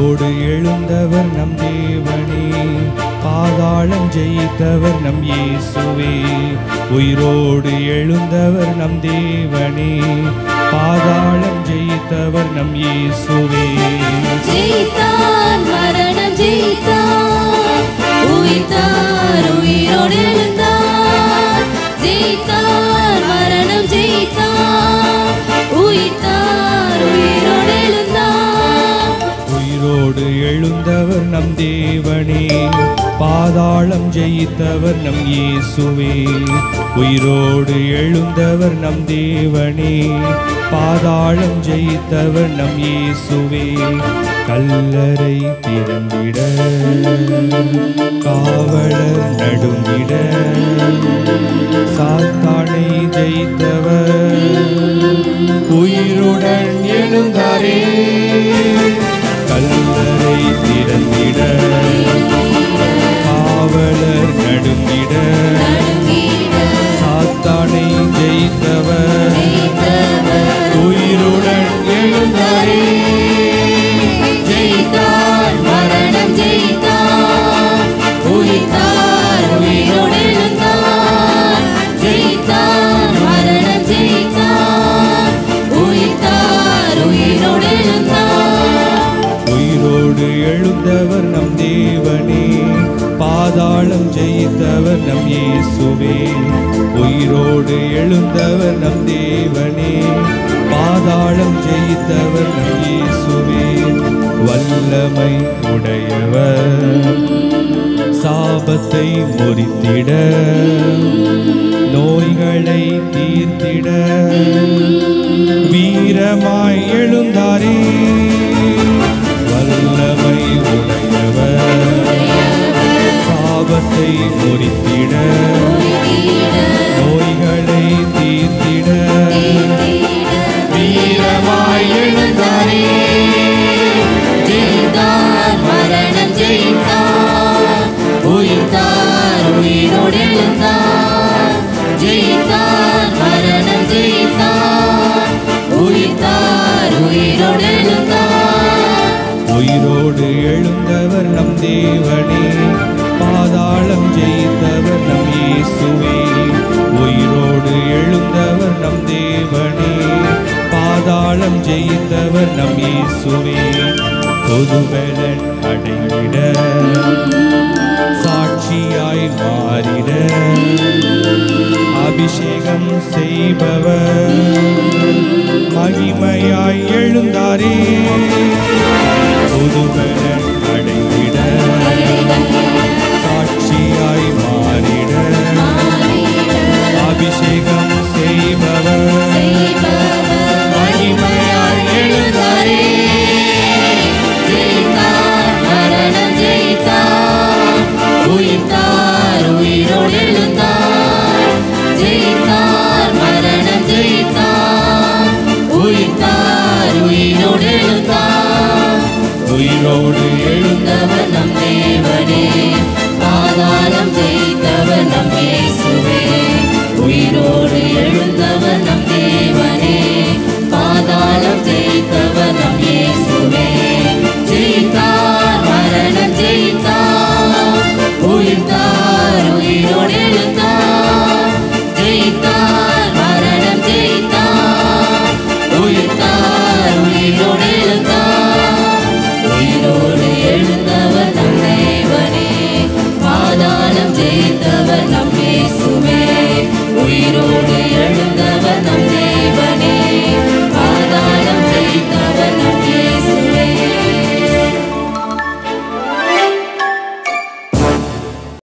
உயிரோடு எழுந்தவர் நம் தேவனே பாதாளம் ஜெயித்தவர் நம் இயேசுவே உயிரோடு எழுந்தவர் நம் தேவனே பாதாளம் ஜெயித்தவர் நம் இயேசுவே ஜெயித்தான் மரணம் ஜெயித்தான் உயிர்த்தார் உயிரோடு எழுந்தார் ஜெயித்தான் மரணம் ஜெயித்தான் உயிர்த்தார் உயிரோடு எழுந்தார் உயிரோடு எழுந்தவர் நம் தேவனே பாதாளம் ஜெயித்தவர் நம் இயேசுவே உயிரோடு எழுந்தவர் நம் தேவனே பாதாளம் ஜெயித்தவர் நம் இயேசுவே கல்லறை திறந்திட காவலர் நடுங்கிட சாத்தானை ஜெயித்தவர் உயிருடன் எழுந்தாரே கல்லறை திறந்திட காவலர் நடுங்கிட நடுங்கிட சாத்தானை ஜெயித்தவர் ஜெயித்தவர் உயிருடன் எழுந்தாரே ஜெயித்தான் மரணம் ஜெயித்தான் உயிர்த்தார் உயிரோடு எழுந்தார் ஜெயித்தான் மரணம் ஜெயித்தான் உயிர்த்தார் உயிரோடு எழுந்தார் உயிரோடு எழுந்தவர் நம் தேவனே பாதாளம் ஜெயித்தவர் நம் இயேசுவே உயிரோடு எழுந்தவர் நம் தேவனே பாதாளம் ஜெயித்தவர் நம் இயேசுவே வல்லமை உடையவர் சாபத்தை முறித்திட நோய்களை தீர்த்திட வீரமாய் எழுந்தாரே வல்லமை உடையவர் சாபத்தை முறித்திட நோய்களை தீர்த்திட வீரமாய் எழுந்தாரே ஜெயித்தான் மரணம் ஜெயித்தான் உயிர்த்தார் உயிரோடு எழுந்தார் ஜெயித்தான் மரணம் ஜெயித்தான் உயிர்த்தார் உயிரோடு எழுந்தார் உயிரோடு எழுந்தவர் நம் தேவனே பாதாளம் ஜெயித்தவர் நம் இயேசுவே உயிரோடு எழுந்தவர் நம் தேவனே பாதாளம் ஜெயித்தவர் நம் இயேசுவே பொதுபலன் அடைந்திட சாட்சியாய் மாறிட அபிஷேகம் செய்பவர் மகிமையாய் எழுந்தாரே புதுபலன் அடைந்திட சாட்சியாய் மாறிட அபிஷேகம் செய்பவர் மகிமையாய் எழுந்தாரே ஜெயித்தான் மரணம் ஜெயித்தான் உயிர்த்தார் உயிரோடு எழுந்தார் ஜெயித்தார் மரணம் ஜெயித்தான் உயிர்த்தார் உயிரோடு எழுந்தார் உயிரோடு எழுந்தவர் நம் தேவனே பாதாளம் ஜெயித்தவர் நம் இயேசுவே உயிரோடு எழுந்தவர் நம் தேவனே பாதாளம் ஜெயித்தவர் நம் இயேசுவே